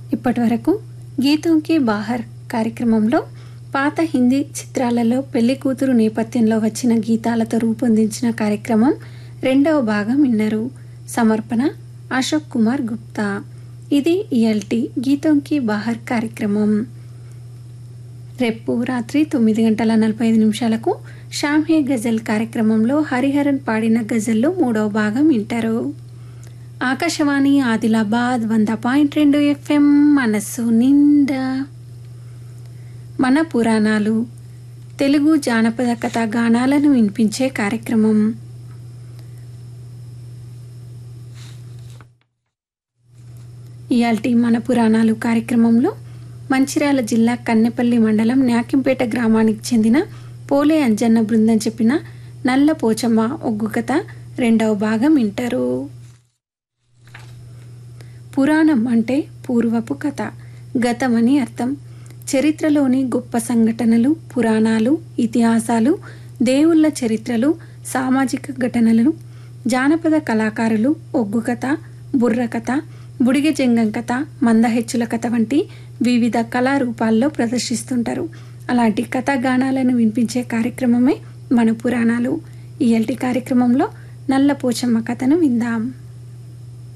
ఇప్పటి వరకు గీతంకి బాహర్ కార్యక్రమంలో పాత హిందీ చిత్రాలలో పెళ్లి కూతురు నేపథ్యంలో వచ్చిన గీతాలతో రూపొందించిన కార్యక్రమం రెండవ భాగం విన్నారు సమర్పణ అశోక్ కుమార్ గుప్తా ఇది ఇయల్టీ గీతంకి బాహర్ కార్యక్రమం రేపు రాత్రి తొమ్మిది గంటల నలభై ఐదు నిమిషాలకు షామ్హే గజల్ కార్యక్రమంలో హరిహరన్ పాడిన గజల్లో మూడవ భాగం వింటారు ఆకాశవాణి ఆదిలాబాద్ వంద పాయింట్ రెండు ఎఫ్ఎం మనస్సు నిండా మన పురాణాలు తెలుగు జానపద కథా గానాలను వినిపించే కార్యక్రమం ఇయాల్టి మన పురాణాలు కార్యక్రమంలో మంచిర్యాల జిల్లా కన్నెపల్లి మండలం న్యాకింపేట గ్రామానికి చెందిన పోలే అంజన్న బృందం చెప్పిన నల్ల పోచమ్మ ఒగ్గు కథ రెండవ భాగం వింటారు పురాణం అంటే పూర్వపు కథ గతమని అర్థం చరిత్రలోని గొప్ప సంఘటనలు పురాణాలు ఇతిహాసాలు దేవుళ్ళ చరిత్రలు సామాజిక ఘటనలు జానపద కళాకారులు ఒగ్గు కథ బుర్ర కథ బుడిగ జంగం కథ మందహెచ్చుల కథ వంటి వివిధ కళారూపాల్లో ప్రదర్శిస్తుంటారు అలాంటి కథాగానాలను వినిపించే కార్యక్రమమే మన పురాణాలు ఇయల్టి కార్యక్రమంలో నల్ల పోచమ్మ కథను విందాం